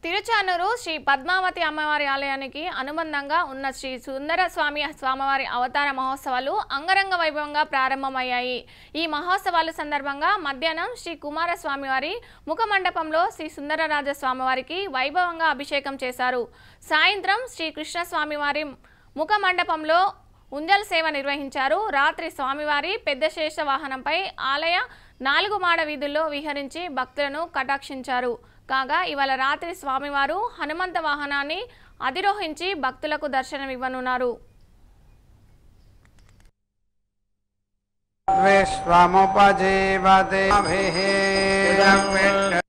తిరుచానూరు శ్రీ పద్మావతి అమ్మవారి ఆలయానికి అనుబంధంగా ఉన్న శ్రీ సుందర స్వామి స్వామివారి అవతార మహోత్సవాలు అంగరంగ వైభవంగా ప్రారంభమయ్యాయి ఈ మహోత్సవాల సందర్భంగా మధ్యాహ్నం శ్రీ కుమారస్వామి వారి ముఖ మండపంలో శ్రీ సుందరరాజ స్వామివారికి వైభవంగా అభిషేకం చేశారు సాయంత్రం శ్రీ కృష్ణస్వామి వారి ముఖ మండపంలో ఉంజల్ సేవ నిర్వహించారు రాత్రి స్వామివారి పెద్ద శేష వాహనంపై ఆలయ నాలుగు మాడ వీధుల్లో విహరించి భక్తులను కటాక్షించారు కాగా ఇవాళ రాత్రి స్వామివారు హనుమంత వాహనాన్ని అధిరోహించి భక్తులకు దర్శనమివ్వనున్నారు विश्वमुपजीवते